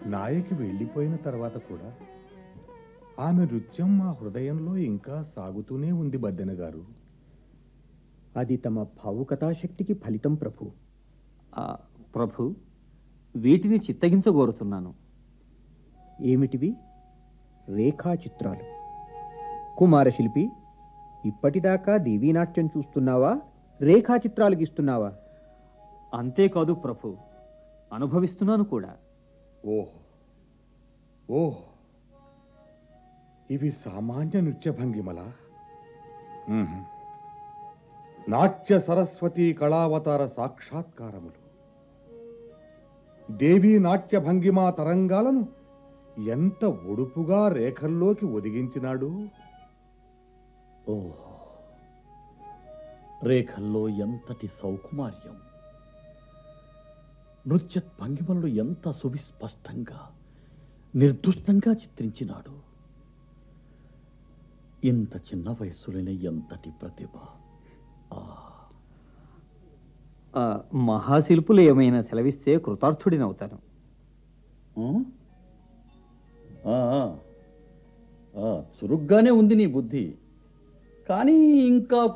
నాయకి వెళ్ళిపోయిన తర్వాత కూడా ఆమె నృత్యం మా హృదయంలో ఇంకా సాగుతూనే ఉంది బద్దెన గారు అది తమ భావుకథాశక్తికి ఫలితం ప్రభు ఆ, ప్రభు వీటిని చిత్తగించగోరుతున్నాను ఏమిటివి రేఖాచిత్రాలు కుమారశిల్పి ఇప్పటిదాకా దేవీనాట్యం చూస్తున్నావా రేఖాచిత్రాలు గీస్తున్నావా అంతేకాదు ప్రభు అనుభవిస్తున్నాను కూడా ఓహ్ ఓహ్ ఇవి సామాన్య నృత్య భంగిమలా మ్మ్. నాట్య సరస్వతి కళావతార సాక్షాత్కారములు దేవీ నాట్య భంగిమా తరంగాలను ఎంత ఒడుపుగా రేఖల్లోకి ఒదిగించినాడు ఓహో రేఖల్లో ఎంతటి సౌకుమార్యం నృత్య భంగిమలను ఎంత సువిస్పష్టంగా నిర్దుష్టంగా చిత్రించినాడు ఇంత చిన్న వయస్సులోనే ఎంతటి ప్రతిభ ఆ, మహాశిల్పులు ఏమైనా సెలవిస్తే కృతార్థుడినవుతాను ఆ? ఆ, ఆ. ఆ, చురుగ్గానే ఉంది నీ బుద్ధి కానీ ఇంకా